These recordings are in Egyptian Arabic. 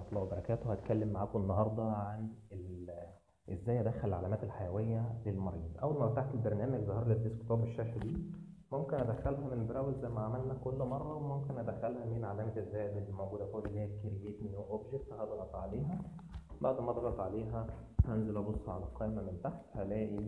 الله وبركاته هتكلم معاكم النهاردة عن ال- ازاي ادخل العلامات الحيوية للمريض اول ما فتحت البرنامج ظهر لي الديسكتوب الشاشة دي ممكن ادخلها من براوز زي ما عملنا كل مرة وممكن ادخلها من علامة الزائد اللي موجودة فوق اللي هي كرييت نيو اوبجكت هضغط عليها بعد ما اضغط عليها هنزل ابص على القائمة من تحت هلاقي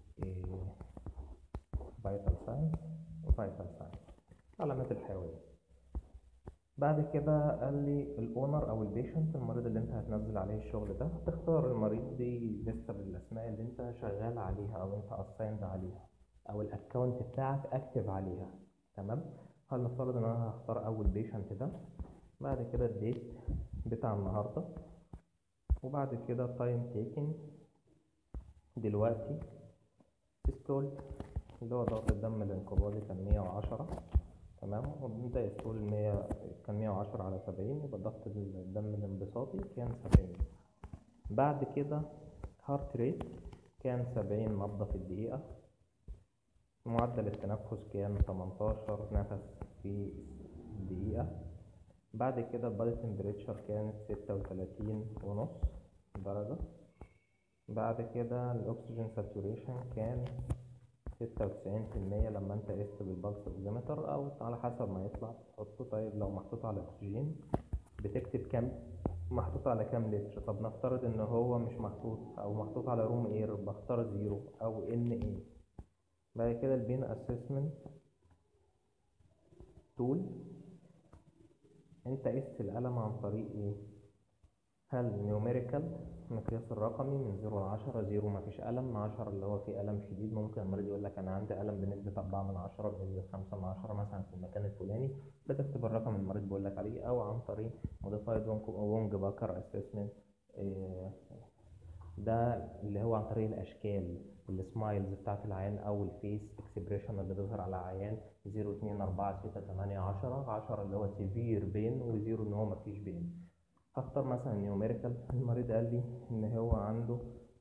فيتال ساينس وفيتال ساينس العلامات الحيوية بعد كده قال لي الاونر او البيشنت المريض اللي انت هتنزل عليه الشغل ده تختار المريض دي لسه بالاسماء اللي انت شغال عليها او انت اسايند عليها او الاكونت بتاعك اكتف عليها تمام هنفترض ان انا هختار اول بيشنت ده بعد كده الديت بتاع النهارده وبعد كده تايم تيكن دلوقتي سيستول اللي هو ضغط الدم الانقباضي كان 110 تمام وبنبدأ يستول 100 كان 110 على 70 يبقى ضغط الدم الانبساطي كان 70 بعد كده هارت ريت كان 70 نبضة في الدقيقة معدل التنفس كان 18 نفس في الدقيقة بعد كده البادي تمبريتشر كانت 36 ونص درجة بعد كده الأكسجين ساتوريشن كان ستة وتسعين في المية لما انت قست بالبلس اوكسيمتر او على حسب ما يطلع تحطه طيب لو محطوط على اكسجين بتكتب كام محطوط على كام لتر طب نفترض ان هو مش محطوط او محطوط على روم اير بختار زيرو او ان اي بعد كده البين اسسمنت تول انت قست القلم عن طريق ايه هل نيوميريكال المقياس الرقمي من زيرو لعشرة زيرو مفيش ألم عشرة اللي هو فيه ألم شديد ممكن المريض يقول لك أنا عندي ألم بنسبة أربعة من عشرة بنسبة خمسة من عشرة مثلا في المكان الفلاني بتكتب الرقم اللي المريض بيقول لك عليه أو عن طريق موديفايد وونج باكر اسسمنت ده اللي هو عن طريق الأشكال السمايلز بتاعت العيان أو الفيس اكسبريشن اللي بيظهر على العيان زيرو اتنين أربعة ستة تمانية عشرة عشرة اللي هو سيفير بين وزيرو إن هو مفيش بين هختار مثلا نيوميريكال المريض قال لي ان هو عنده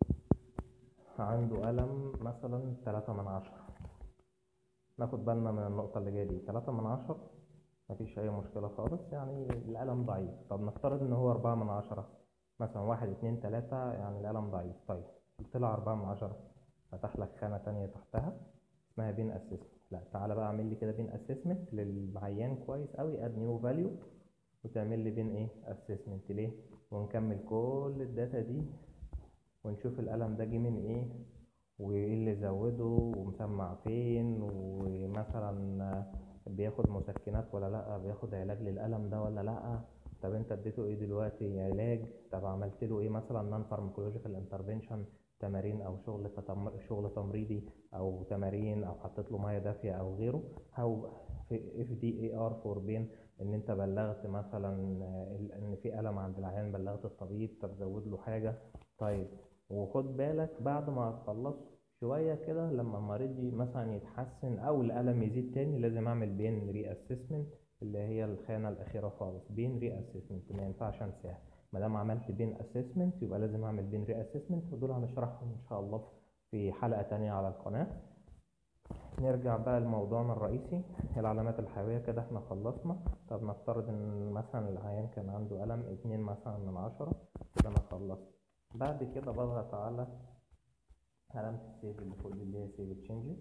عنده ألم مثلا تلاتة من عشرة ناخد بالنا من النقطة اللي جاية دي تلاتة من عشرة مفيش أي مشكلة خالص يعني الألم ضعيف طب نفترض إن هو أربعة من عشرة مثلا واحد اتنين تلاتة يعني الألم ضعيف طيب طلع أربعة من عشرة فتح لك خانة تانية تحتها اسمها بين اسسمنت لا تعالى بقى اعمل لي كده بين اسسمنت للعيان كويس أوي اد نيو فاليو وتعمل لي بين ايه اسسمنت ليه ونكمل كل الداتا دي ونشوف القلم ده جه من ايه وايه اللي زوده ومسمع فين ومثلا بياخد مسكنات ولا لا بياخد علاج للألم ده ولا لا طب انت اديته ايه دلوقتي علاج طب عملت له ايه مثلا نون فارماكولوجيكال انترفنشن تمارين او شغل تتمر... شغل تمريضي او تمارين او حطيت له ميه دافيه او غيره او في اف دي اي ار فور بين ان انت بلغت مثلا ان في الم عند العيان بلغت الطبيب طب زود له حاجه طيب وخد بالك بعد ما تخلص شويه كده لما المريض مثلا يتحسن او الالم يزيد تاني لازم اعمل بين ري اسسمنت اللي هي الخانه الاخيره خالص بين ري اسسمنت ما ينفعش انساها ما دام عملت بين اسسمنت يبقى لازم اعمل بين ري اسسمنت ودول هنشرحهم ان شاء الله في حلقه تانية على القناه نرجع بقى لموضوعنا الرئيسي العلامات الحيوية كده احنا خلصنا طب نفترض ان مثلا العيان كان عنده ألم اتنين مثلا من عشرة كده انا خلصت بعد كده بضغط على علامة السيف اللي فوق اللي هي سيف تشينجز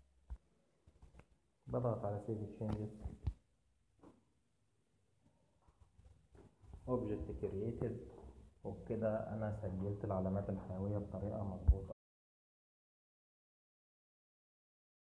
بضغط على سيف تشينجز اوبجكت كرييتد وبكده انا سجلت العلامات الحيوية بطريقة مظبوطة